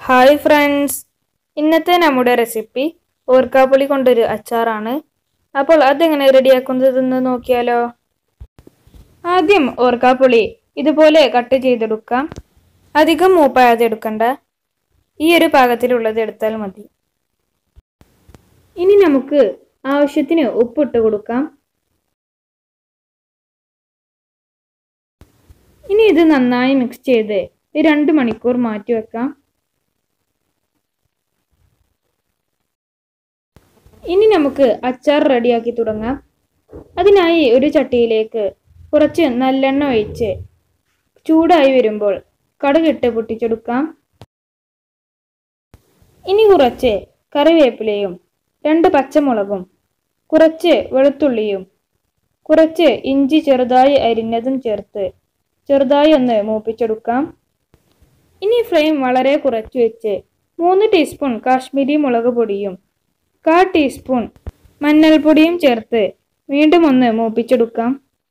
hi friends ഇന്നത്തെ നമ്മുടെ recipe ഓർക്കാപ്പുളി കൊണ്ടൊരു അച്ചാറാണ് അപ്പോൾ അതെങ്ങനെ റെഡിയാക്കുന്നതെന്ന് നോക്കിയാലോ ആദ്യം ഓർക്കാപ്പുളി ഇതുപോലെ കട്ട് ചെയ്തെടുക്കാം അധികം മൂപ്പായാതെ എടുക്കണ്ട ഈ ഒരു പാകത്തിലുള്ളത് എടുത്താൽ മതി ഇനി നമുക്ക് ആവശ്യത്തിന് ഉപ്പിട്ട് കൊടുക്കാം ഇനി ഇത് നന്നായി മിക്സ് ചെയ്ത് ഒരു രണ്ട് മണിക്കൂർ മാറ്റി വെക്കാം ഇനി നമുക്ക് അച്ചാർ റെഡിയാക്കി തുടങ്ങാം അതിനായി ഒരു ചട്ടിയിലേക്ക് കുറച്ച് നല്ലെണ്ണ ഒഴിച്ച് ചൂടായി വരുമ്പോൾ കടുകിട്ട് പൊട്ടിച്ചെടുക്കാം ഇനി കുറച്ച് കറിവേപ്പിലയും രണ്ട് പച്ചമുളകും കുറച്ച് വെളുത്തുള്ളിയും കുറച്ച് ഇഞ്ചി ചെറുതായി അരിഞ്ഞതും ചേർത്ത് ചെറുതായി ഒന്ന് മൂപ്പിച്ചെടുക്കാം ഇനി ഫ്ലെയിം വളരെ കുറച്ച് വെച്ച് മൂന്ന് ടീസ്പൂൺ കാശ്മീരി മുളക് പൊടിയും കാ ടീസ്പൂൺ മഞ്ഞൾപ്പൊടിയും ചേർത്ത് വീണ്ടും ഒന്ന് മൂപ്പിച്ചെടുക്കാം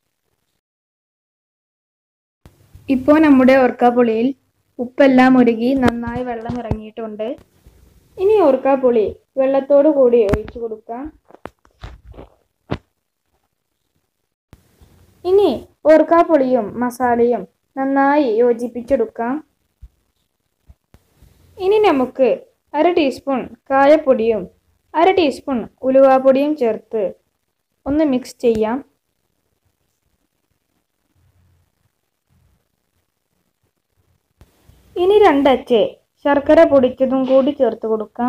ഇപ്പോൾ നമ്മുടെ ഓർക്കാപ്പുളിയിൽ ഉപ്പെല്ലാം ഉരുകി നന്നായി വെള്ളം ഇറങ്ങിയിട്ടുണ്ട് ഇനി ഓർക്കാപ്പുളി വെള്ളത്തോടു കൂടി ഒഴിച്ചു കൊടുക്കാം ഇനി ഓർക്കാപ്പുളിയും മസാലയും നന്നായി യോജിപ്പിച്ചെടുക്കാം ഇനി നമുക്ക് അര ടീസ്പൂൺ കായപ്പൊടിയും അര ടീസ്പൂൺ ഉലുവാപ്പൊടിയും ചേർത്ത് ഒന്ന് മിക്സ് ചെയ്യാം ഇനി രണ്ടച്ച് ശർക്കര പൊടിച്ചതും കൂടി ചേർത്ത് കൊടുക്കാം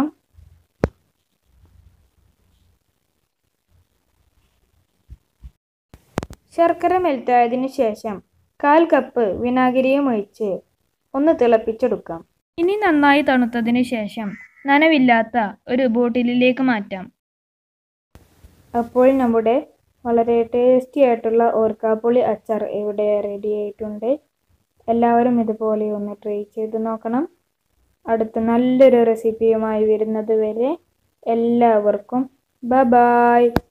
ശർക്കര മെൽറ്റായതിനു ശേഷം കാൽ കപ്പ് വിനാഗിരിയും ഒഴിച്ച് ഒന്ന് തിളപ്പിച്ചെടുക്കാം ഇനി നന്നായി തണുത്തതിന് ശേഷം നനവില്ലാത്ത ഒരു ബോട്ടിലിലേക്ക് മാറ്റാം അപ്പോൾ നമ്മുടെ വളരെ ടേസ്റ്റി ആയിട്ടുള്ള ഓർക്കാപ്പുളി അച്ചാർ ഇവിടെ റെഡി ആയിട്ടുണ്ട് എല്ലാവരും ഇതുപോലെ ഒന്ന് ട്രൈ ചെയ്ത് നോക്കണം അടുത്ത നല്ലൊരു റെസിപ്പിയുമായി വരുന്നത് വരെ എല്ലാവർക്കും ബ ബായ്